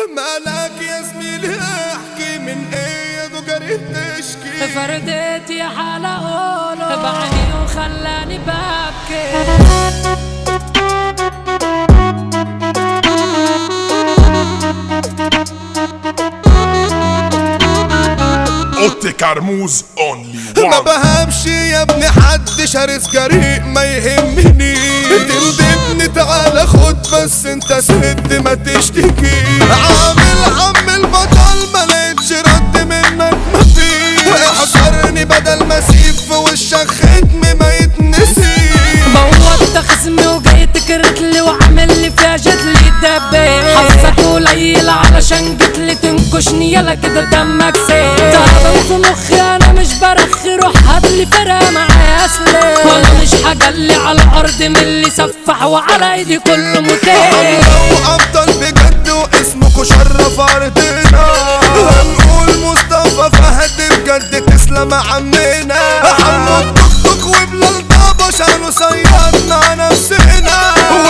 مالك يا زميلي احكي من ايه يا دوجري تشكي فرديت يا حالة قوله بعيني وخلاني ببكي اوتي كرموز اونلي ما وان بهمش يا ابني حد شرس جريء ما يهمني تندبني تعالى خد بس انت سد ما تشتكي عامل عم البطل ما لقيتش رد منك مفيش احذرني بدل ما اسيب في وشك ختم ما يتنسي بوظت خصمي وجاي تكرت لي وعامل لي فيها جت لي دبي حظك قليل علشان جت لي تنكشني يلا كده دمك سيل تعبان في مخي انا مش برخي روح هات لي فرقه معايا اسلم وانا مش هجلي على الارض من اللي سفح وعلى ايدي كله متين لو ابطال بجد واسمكوا شرف ارضنا هنقول مصطفى فهد بجد تسلم عمنا عمو الطقطق وبلال طابة شانوا صيادنا نفسنا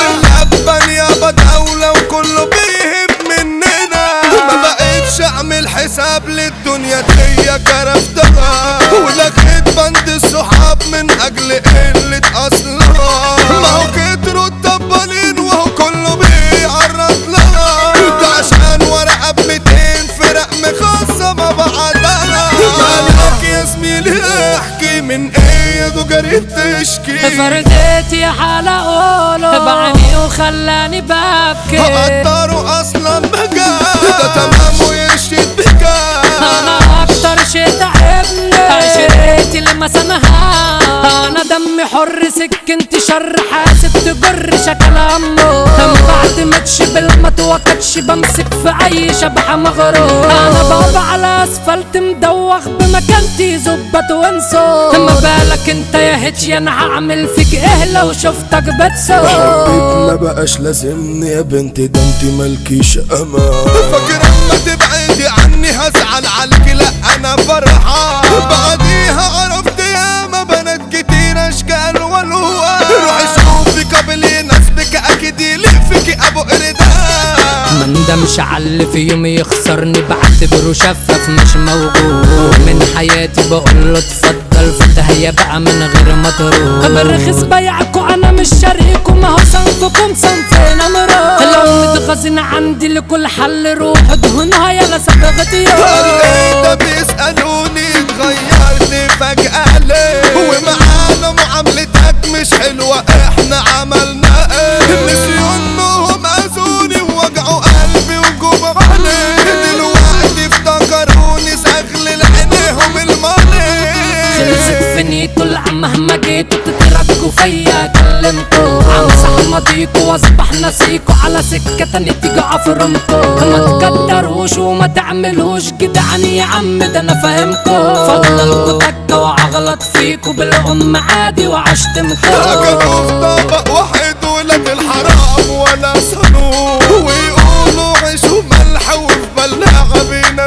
واللبن يابا دولة وكله بيهب مننا ما بقيتش اعمل حساب للدنيا دي كرفتها ولغيت بند الصحاب من اجل قلة اصلها ما هو كتروا الطبالين وهو كله بيعرض لها ده عشان ورقة ب 200 فرق مخصمة بعدها مالك يا زميلي احكي من ايه يا دوجري بتشكي فرديت يا حالة قوله بعيني وخلاني ببكي هقدروا اصلا بجد ده تمام ويشيد بجد انا اكتر شي تعبني عشرتي لما سمها انا دمي حر سكنت شر حاسب تجر شكل امه بعد ما تشبل ما توكتش بمسك في اي شبحة مغرور انا بابا على اسفلت مدوخ بمكانتي زبط وانسو ما بالك انت يا هتشي انا هعمل فيك ايه لو شفتك بتسوق ما بقاش لازمني يا بنتي ده انت مالكيش امان فاكر اما تبعدي عني هزعل عليك لا انا فرحان بعديها عرفت ياما بنات كتير اشكال والوان روحي شوفي قبل يناسبك اكيد يلفك ابو قردان ما ندمش على اللي في يوم يخسرني بعتبره شفاف مش موجود من حياتي بقول له اتفضل فتحية بقى من غير ما تروح برخص بيعكوا انا مش شريكوا ما هو صنفكم صنفنا مراد لو متغازين عندي لكل حل روح دهونها يلا صبغتي ايه ده بيسألوني اتغيرت فجأة ليه ومعانا معاملتك مش حلوة احنا عملنا ايه نسيوا انهم اذوني ووجعوا قلبي وجبراني دلوقتي افتكروني سغل عينيهم المالي خلصت في نيته العم مهما جيتوا تتركوا فيا كلمتوا امسح ماضيكوا واصبح نسيكوا على سكة تانية تيجي عفرمكوا ما تقدروش وما تعملوش جدعان يا عم ده انا فاهمكوا فضلكوا تكة واغلط فيكوا بالام عادي وعشتمكوا اكلوا في طبق واحد ولاد الحرام ولا صنوع ويقولوا عيش وملح وفي بلاعة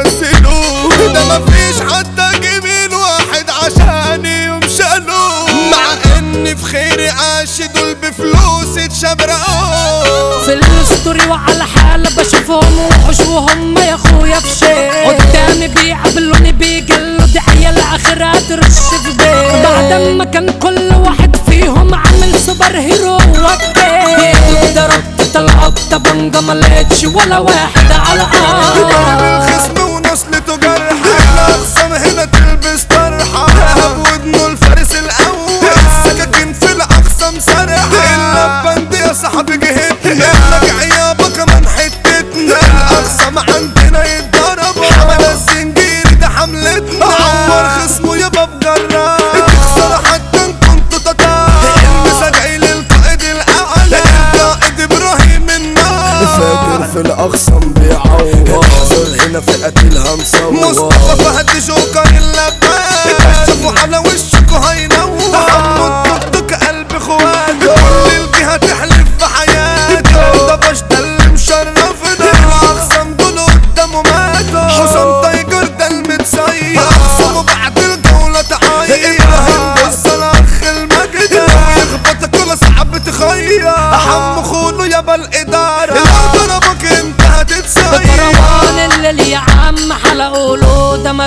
بينزلوه ده مفيش حتى جميل واحد عشان يمشلوا مع ان في خير عاش دول بفلوس اتشبرقوا في الستوري وعلى حالة بشوفهم وحوش وهم يا اخويا في شيء قدامي بيقابلوني بيجلوا دي عيال اخرها ترش في بيت بعد ما كان كل واحد فيهم عامل سوبر هيرو وكيل ضربت طلعت طبنجة ما لقيتش ولا واحد على الارض الخصم ونصلته جرح الاقسام هنا تلبس طرحه هب ودنه الفارس الاول السكاكين في الاقسام سرحه اللبند يا صاحبي جهتنا ابنك عيابه كمان حتتنا الاقسام عندنا يتضربوا حمل الزنجير ده حملتنا عمر خصمه يابا بجرار تخسر حتى ان كنتوا تتار المسا جاي للقائد الاعلى القائد ابراهيم النار فاكر في الاقسام بيعور احذر هنا في قتيلها مصور مصطفى فهد جوكر اللبان كشفوا على وشكوا هينور عمو الطقطق قلب اخواته كل الجهة تحلف بحياته ده باش ده اللي مشرفنا الاقسام دول قدامه ماتوا حسام تايجر ده المتصير اقسمه بعد الجولة تعاير ابراهيم بص الاخ المجد ويخبطك ولا صعب تخير حمو خونه يابا الادارة لو ضربك انت هتتصير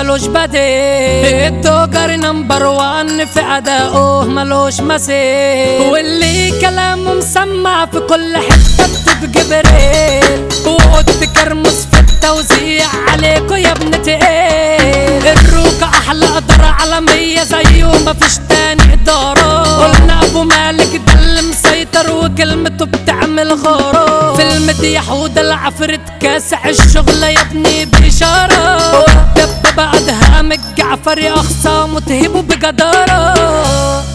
ملوش بديل الدوجر نمبر وان في ادائه ملوش مثيل واللي كلامه مسمع في كل حته بجبريل وقلت كرمس في التوزيع عليكوا يا ابن تقيل الروكة احلى قدرة عالمية زيه مفيش تاني ادارة قلنا ابو مالك ده اللي مسيطر وكلمته بتعمل غارة في المديح وده العفريت كاسح الشغلة يا ابني بإشارة والدبابة أدهام الجعفري أخصام وتهيبه بجدارة